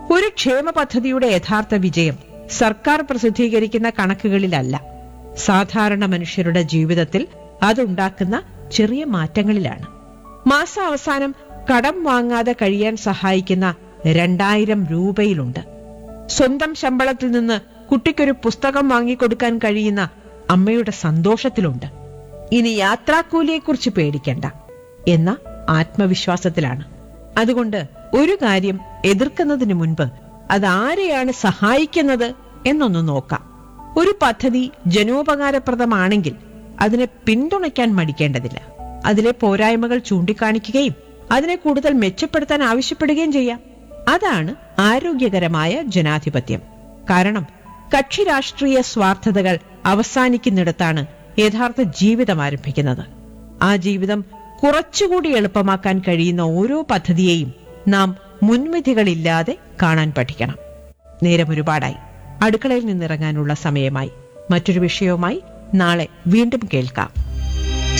ഒരു ക്ഷേമ പദ്ധതിയുടെ യഥാർത്ഥ വിജയം സർക്കാർ പ്രസിദ്ധീകരിക്കുന്ന കണക്കുകളിലല്ല സാധാരണ മനുഷ്യരുടെ ജീവിതത്തിൽ അതുണ്ടാക്കുന്ന ചെറിയ മാറ്റങ്ങളിലാണ് മാസാവസാനം കടം വാങ്ങാതെ കഴിയാൻ സഹായിക്കുന്ന രണ്ടായിരം രൂപയിലുണ്ട് സ്വന്തം ശമ്പളത്തിൽ നിന്ന് കുട്ടിക്കൊരു പുസ്തകം വാങ്ങിക്കൊടുക്കാൻ കഴിയുന്ന അമ്മയുടെ സന്തോഷത്തിലുണ്ട് ഇനി യാത്രാക്കൂലിയെക്കുറിച്ച് പേടിക്കണ്ട എന്ന ആത്മവിശ്വാസത്തിലാണ് അതുകൊണ്ട് ഒരു കാര്യം എതിർക്കുന്നതിന് മുൻപ് അത് ആരെയാണ് സഹായിക്കുന്നത് എന്നൊന്ന് നോക്കാം ഒരു പദ്ധതി ജനോപകാരപ്രദമാണെങ്കിൽ അതിനെ പിന്തുണയ്ക്കാൻ മടിക്കേണ്ടതില്ല അതിലെ പോരായ്മകൾ ചൂണ്ടിക്കാണിക്കുകയും അതിനെ കൂടുതൽ മെച്ചപ്പെടുത്താൻ ആവശ്യപ്പെടുകയും ചെയ്യാം അതാണ് ആരോഗ്യകരമായ ജനാധിപത്യം കാരണം കക്ഷി രാഷ്ട്രീയ സ്വാർത്ഥതകൾ അവസാനിക്കുന്നിടത്താണ് യഥാർത്ഥ ജീവിതം ആരംഭിക്കുന്നത് ആ ജീവിതം കുറച്ചുകൂടി എളുപ്പമാക്കാൻ കഴിയുന്ന ഓരോ പദ്ധതിയെയും നാം മുൻവിധികളില്ലാതെ കാണാൻ പഠിക്കണം നേരം ഒരുപാടായി അടുക്കളയിൽ നിന്നിറങ്ങാനുള്ള സമയമായി മറ്റൊരു വിഷയവുമായി നാളെ വീണ്ടും കേൾക്കാം